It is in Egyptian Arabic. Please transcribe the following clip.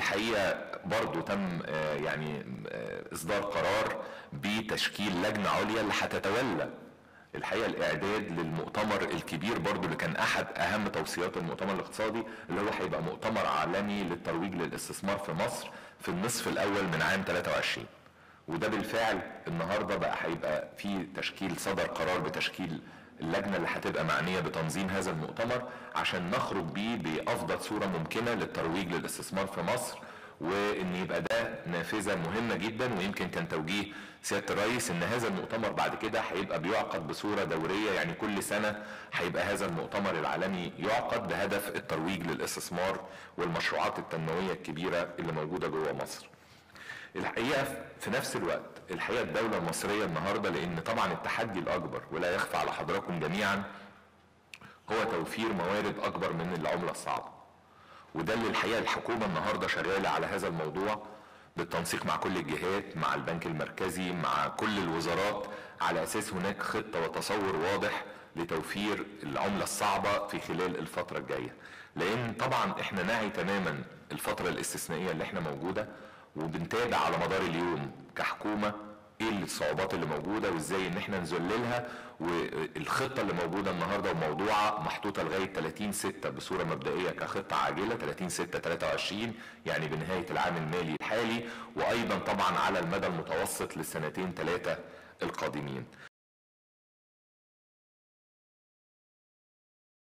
الحقيقه برضو تم آه، يعني آه، اصدار قرار بتشكيل لجنه عليا اللي هتتولى الحقيقه الاعداد للمؤتمر الكبير برضو اللي كان احد اهم توصيات المؤتمر الاقتصادي اللي هو هيبقى مؤتمر عالمي للترويج للاستثمار في مصر في النصف الاول من عام 23 وده بالفعل النهارده بقى هيبقى في تشكيل صدر قرار بتشكيل اللجنه اللي هتبقى معنيه بتنظيم هذا المؤتمر عشان نخرج بيه بافضل صوره ممكنه للترويج للاستثمار في مصر وان يبقى ده نافذه مهمه جدا ويمكن كان توجيه سياده الرئيس ان هذا المؤتمر بعد كده هيبقى بيعقد بصوره دوريه يعني كل سنه هيبقى هذا المؤتمر العالمي يعقد بهدف الترويج للاستثمار والمشروعات التنمويه الكبيره اللي موجوده جوه مصر. الحقيقه في نفس الوقت الحقيقه الدوله المصريه النهارده لان طبعا التحدي الاكبر ولا يخفى على حضراتكم جميعا هو توفير موارد اكبر من العمله الصعبه. وده اللي الحقيقه الحكومه النهارده شغاله على هذا الموضوع بالتنسيق مع كل الجهات مع البنك المركزي مع كل الوزارات على اساس هناك خطه وتصور واضح لتوفير العمله الصعبه في خلال الفتره الجايه لان طبعا احنا نعي تماما الفتره الاستثنائيه اللي احنا موجوده وبنتابع على مدار اليوم كحكومه ايه الصعوبات اللي موجوده وازاي ان احنا نذللها والخطه اللي موجوده النهارده وموضوعه محطوطه لغايه 30 6 بصوره مبدئيه كخطه عاجله 30 6 23 يعني بنهايه العام المالي الحالي وايضا طبعا على المدى المتوسط للسنتين ثلاثه القادمين